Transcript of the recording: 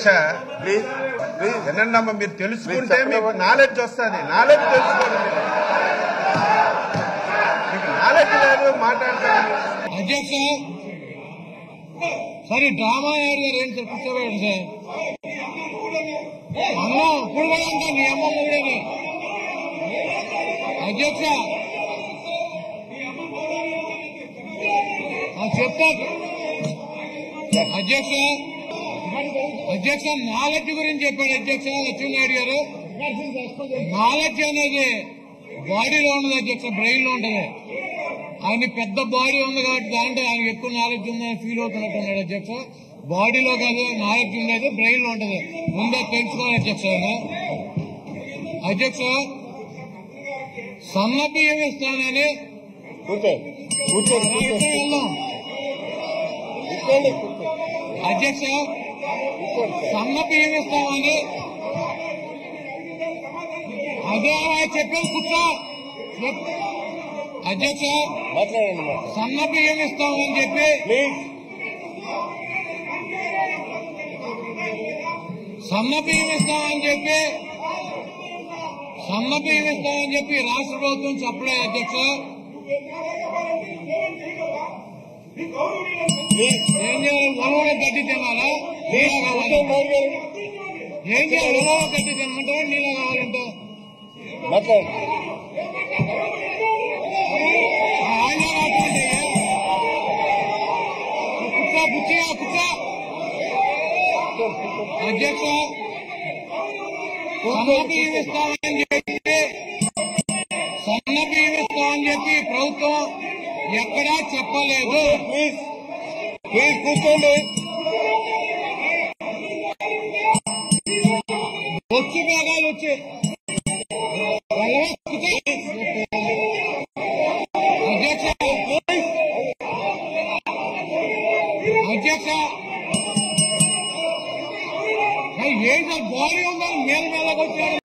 అధ్యక్ష please please వినండి అమ్మా మీరు తెలుసుకుంటే మీరు మీకు చెప్పండి. నాలెడ్జ్ వస్తుంది నాలెడ్జ్ తెలుసుకోండి మీరు. మీకు నాలెడ్జ్ లేదు మాట్లాడతారు అధ్యక్ష సరే డ్రామా ఆడారు ఏంటి సార్ కూర్చోబెట్టండి సార్ అమ్మ ఇప్పుడు కూడా అంటా నీ అమ్మ మూడేనే అధ్యక్ష ఆ, చెప్తా అధ్యక్ష అధ్యక్ష నాలెడ్జ్ గురించి చెప్పాడు అధ్యక్ష లక్ష్మీనాయుడు గారు నాలెడ్జ్ అనేది బాడీలో ఉండదు అధ్యక్ష బ్రెయిన్ లో ఉంటది ఆయన పెద్ద బాడీ ఉంది కాబట్టి దాంట్లో ఆయన ఎక్కువ నాలెడ్జ్ ఉందని ఫీల్ అవుతున్నట్టు ఉన్నాడు అధ్యక్ష బాడీలో కాదు నాలెడ్జ్ ఉండేది బ్రెయిన్ లో ఉంటది ముందే తెలుసుకోవాలి అధ్యక్ష ఆయన అధ్యక్ష సన్న బియ్యం ఇస్తానని కూర్చో కూర్చో కూర్చో వెళ్దాం కూర్చోండి కూర్చో అధ్యక్ష కూర్చోండి సార్. సన్న బియ్యం ఇస్తామని అదే ఆయన చెప్పేది కూర్చో చెప్- అధ్యక్ష మాట్లాడండి మాట్లాడండి సన్న బియ్యం ఇస్తామని చెప్పి ప్లీజ్ సన్న బియ్యం ఇస్తామని చెప్పి సన్న బియ్యం ఇస్తామని చెప్పి రాష్ట్ర ప్రభుత్వం చెప్పలే అధ్యక్ష ప్లీజ్ ఏం చేయాలి ఒలవలో గడ్డి తినాలా నీళ్ళ కావాలి కూర్చోండి మాట్లాడండి. ఏం చేయాలి ఒలవలో గడ్డి తినమంటే నీళ్ళ కావాలంటే మాట్లాడండి ఆయన రాసుకోండి కూర్చో బుచ్చిగా కూర్చో అధ్యక్ష సన్న బియ్యం ఇస్తామని చెప్పి సన్న బియ్యం ఇస్తామని చెప్పి ప్రభుత్వం ఎక్కడా చెప్పలేదు ప్లీజ్ ప్లీజ్ కూర్చోండి వచ్చి మేఘాలు వచ్చి అధ్యక్ష అధ్యక్ష ఏం సార్ బాడీ ఉందని మేల మేలకు వచ్చాడు